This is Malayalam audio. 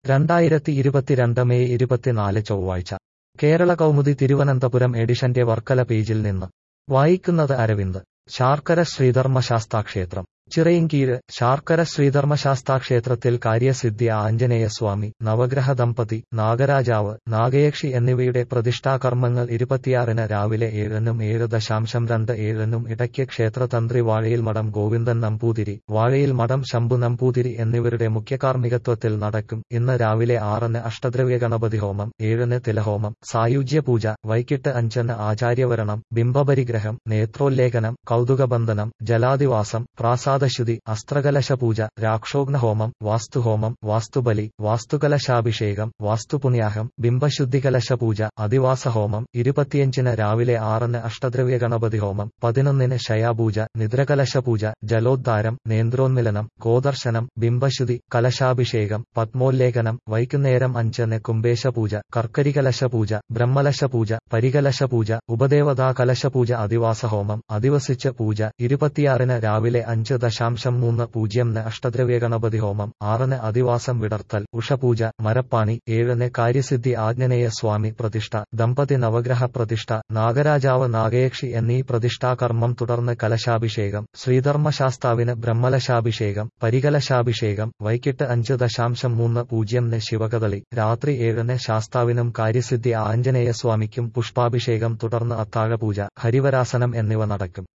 രണ്ടായിരത്തി ഇരുപത്തിരണ്ട് മെയ് ഇരുപത്തിനാല് ചൊവ്വാഴ്ച കേരള കൗമുദി തിരുവനന്തപുരം എഡിഷന്റെ വർക്കല പേജിൽ നിന്ന് വായിക്കുന്നത് അരവിന്ദ് ശാർക്കര ശ്രീധർമ്മശാസ്താക്ഷേത്രം ചിറയിൻകീഴ് ശാർക്കര ശ്രീധർമ്മശാസ്താക്ഷേത്രത്തിൽ കാര്യസിദ്ധി ആഞ്ജനേയസ്വാമി നവഗ്രഹ ദമ്പതി നാഗരാജാവ് നാഗയക്ഷി എന്നിവയുടെ പ്രതിഷ്ഠാകർമ്മങ്ങൾ ഇരുപത്തിയാറിന് രാവിലെ ഏഴിനും ഏഴ് ദശാംശം രണ്ട് ഏഴിനും ഇടയ്ക്ക് ക്ഷേത്രതന്ത്രി വാഴയിൽ മഠം ഗോവിന്ദൻ നമ്പൂതിരി വാഴയിൽ മഠം ശംഭു നമ്പൂതിരി എന്നിവരുടെ മുഖ്യകാർമ്മികത്വത്തിൽ നടക്കും ഇന്ന് രാവിലെ ആറിന് അഷ്ടദ്രവ്യ ഗണപതി ഹോമം ഏഴിന് തിലഹോമം സായുജ്യ പൂജ വൈകിട്ട് അഞ്ചിന് ആചാര്യവരണം ബിംബപരിഗ്രഹം നേത്രോല്ലേഖനം കൗതുകബന്ധനം ജലാദിവാസം പ്രാസാദശുദ്ധി അസ്ത്രകലശപൂജ രാക്ഷോഗ്നഹോമം വാസ്തുഹോമം വാസ്തുബലി വാസ്തുകലശാഭിഷേകം വാസ്തുപുണ്യാഹം ബിംബശുദ്ധികലശപൂജ അധിവാസഹോമം ഇരുപത്തിയഞ്ചിന് രാവിലെ ആറിന് അഷ്ടദ്രവ്യ ഗണപതി ഹോമം പതിനൊന്നിന് ശയാപൂജ നിദ്രകലശപൂജ ജലോദ്ധാരം നേന്ദ്രോന്മിലനം ഗോദർശനം ബിംബശുദ്ധി കലശാഭിഷേകം പത്മോല്ലേഖനം വൈകുന്നേരം അഞ്ചിന് കുംഭേശപൂജ കർക്കരികലശപൂജ ബ്രഹ്മലശപൂജ പരികലശപൂജ ഉപദേവതാ കലശപൂജ അധിവാസഹോമം അധിവസിച്ച പൂജ ഇരുപത്തിയാറിന് രാവിലെ അഞ്ച് ദശാംശം മൂന്ന് പൂജ്യംന് അഷ്ടദ്രവ്യ ഗണപതി ഹോമം ആറിന് അധിവാസം വിടർത്തൽ ഉഷപൂജ മരപ്പാണി ഏഴിന് കാര്യസിദ്ധി ആജ്ഞനേയ സ്വാമി പ്രതിഷ്ഠ ദമ്പതി നവഗ്രഹ പ്രതിഷ്ഠ നാഗരാജാവ് നാഗയക്ഷി എന്നീ പ്രതിഷ്ഠാകർമ്മം തുടർന്ന് കലശാഭിഷേകം ശ്രീധർമ്മശാസ്താവിന് ബ്രഹ്മലശാഭിഷേകം പരികലശാഭിഷേകം വൈകിട്ട് അഞ്ച് ദശാംശം മൂന്ന് പൂജ്യംന് ശിവകദളി രാത്രി ഏഴിന് ശാസ്താവിനും കാര്യസിദ്ധി ആഞ്ജനേയ സ്വാമിക്കും പുഷ്പാഭിഷേകം തുടർന്ന് അത്താഴപൂജ ഹരിവരാസനം എന്നിവ നടക്കും